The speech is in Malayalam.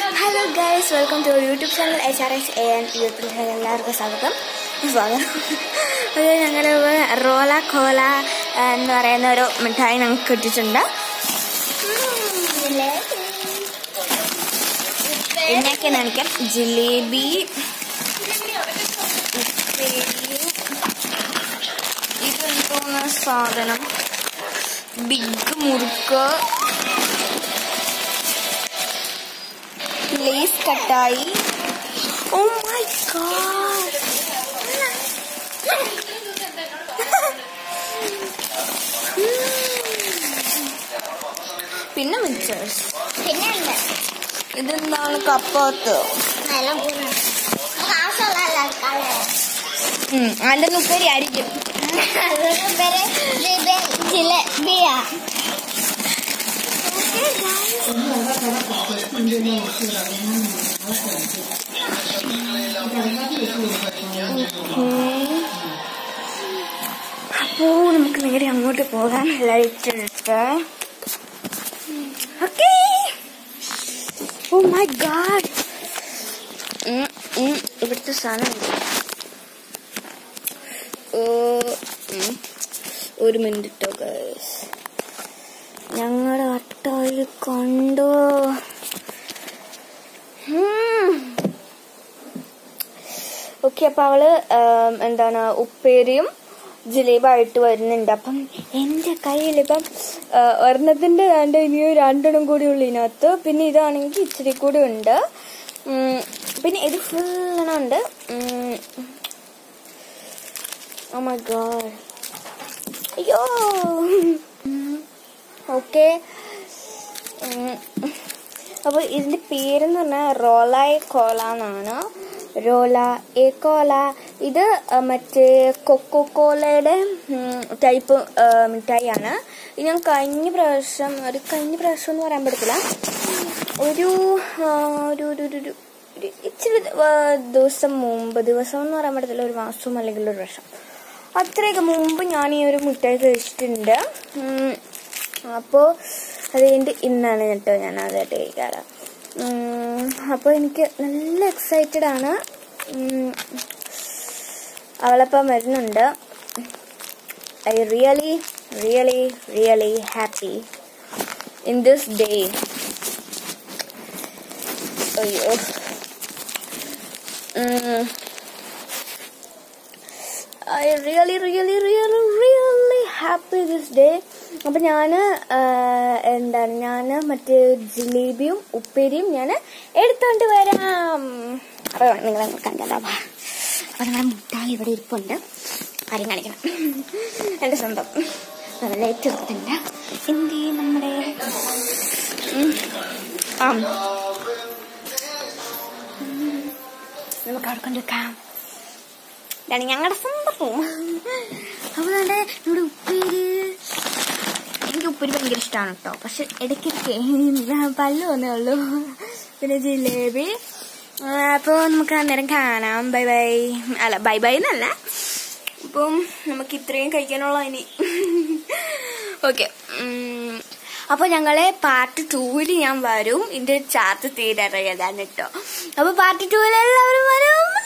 Hello guys welcome to YouTube channel H R S A N YouTube channel എല്ലാവർക്കും സ്വാഗതം സ്വാഗതം അത് ഞങ്ങൾ റോല കോല എന്ന് പറയുന്ന ഒരു മിഠായി ഞങ്ങൾക്ക് കിട്ടിയിട്ടുണ്ട് എന്നൊക്കെ നനയ്ക്കാം ജിലേബി ഉപ്പേരി ഇതെന്തോന്ന സാധനം ബിഗ് മുറുക്ക് ലേസ് കട്ടായി ഓ മൈ ഗോഡ് പിന്നെ മിക്സേഴ്സ് പിന്നെ ഉണ്ട് ഇതെന്താണ് കപ്പത്ത് നല്ല കാശുള്ള കളർ അതിന്റെ ഉപ്പേരി ആയിരിക്കും അതൊക്കെ പേര് ജിബെ- ജിലേബിയാ അപ്പോ നമുക്ക് നേരെ അങ്ങോട്ട് പോകാം ലൈറ്റ് ഇട്ട് ഓക്കേ ഓ മൈ ഗാഡ് ഇവിടുത്തെ സാധനം ഉണ്ട്. ഓ, ഉം. ഒരു മിനിറ്റ് ഗൈസ് ഞങ്ങളുടെ വട്ടായി കണ്ടോ ഓക്കെ അപ്പൊ അവള് ആം, എന്താണ് ഉപ്പേരിയും ജിലേബായിട്ട് വരുന്നുണ്ട് അപ്പം എന്റെ കയ്യിൽ ഇപ്പം ആ, ഒരെണ്ണത്തിന്റെ വേണ്ട ഇനിയും രണ്ടെണ്ണം കൂടി ഉള്ളു ഇതിനകത്ത് പിന്നെ ഇതാണെങ്കിൽ ഇച്ചിരി കൂടി ഉണ്ട് ഉം, പിന്നെ ഇത് ഫുൾ എണ്ണം ഉണ്ട് ഓ മൈ ഗോഡ് അയ്യോ ഓക്കെ അപ്പോൾ ഇതിന്റെ പേരെന്ന് പറഞ്ഞാൽ റോളായ് കോള എന്നാണ് റോല എ കോല ഇത് ആ, മറ്റേ കൊക്കോ കോലയുടെ ടൈപ്പ് മിഠായിയാണ് ഇത് ഞാൻ കഴിഞ്ഞ പ്രാവശ്യം ഒരു കഴിഞ്ഞ പ്രാവശ്യം എന്ന് പറയാൻ പറ്റത്തില്ല ഒരു ആ, ഒരു ഒരു ഒരു- ഒരു ഒരു ഇച്ചിരി ആ, ദിവസം മുമ്പ് ദിവസം എന്ന് പറയാൻ പറ്റത്തില്ല ഒരു മാസം അല്ലെങ്കിൽ ഒരു വർഷം അത്രയൊക്കെ മുമ്പ് ഞാൻ ഈ ഒരു മിഠായി കഴിച്ചിട്ടുണ്ട് ഉം. അപ്പോൾ അത് കഴിഞ്ഞിട്ട് ഇന്നാണ് കേട്ടോ ഞാൻ അതായിട്ട് കഴിക്കാറ് ഉം, അപ്പോൾ എനിക്ക് നല്ല എക്സൈറ്റഡ് ആണ് ഉം, അവളപ്പം വരുന്നുണ്ട് I really really really happy in this day അയ്യോ ഉം. I really really really really happy this day അപ്പൊ ഞാന് ആ, എന്താണ് ഞാന് മറ്റേ ജിലേബിയും ഉപ്പേരിയും ഞാൻ എടുത്തോണ്ട് വരാം അപ്പൊ നിങ്ങളെ കണ്ടതാ അപ്പൊ നിങ്ങളെ മുട്ടായി ഇവിടെ ഇരിപ്പുണ്ട് കാര്യം കാണിക്കണം എന്റെ സ്വന്തം നല്ല ഏറ്റെടുത്തിട്ടുണ്ട് എന്ത് ചെയ്യും നമ്മുടെ ഉം. ആ നമുക്ക് അവിടെ കൊണ്ടുവെക്കാം ഇതാണ് ഞങ്ങളുടെ സ്വന്തം റൂം അപ്പൊ നമ്മുടെ ഇവിടെ ഉപ്പേരി എനിക്ക് ഉപ്പേരി ഭയങ്കര ഇഷ്ടമാണ് കേട്ടോ പക്ഷെ ഇടയ്ക്കൊക്കെ പല്ല് വന്നേ ഉള്ളൂ പിന്നെ ജിലേബി അപ്പോൾ നമുക്ക് അന്നേരം കാണാം ബൈ ബൈ അല്ല ബൈ ബൈ എന്നല്ല അപ്പം നമുക്ക് ഇത്രയും കഴിക്കാനുള്ള ഇനി ഓക്കെ അപ്പോൾ ഞങ്ങളെ പാർട്ട് ടൂവിൽ ഞാൻ വരും ഇതിന്റെ ചാർട്ട് തീരാറിയതാണ് കേട്ടോ അപ്പോൾ പാർട്ട് ടൂവിൽ എല്ലാവരും വരും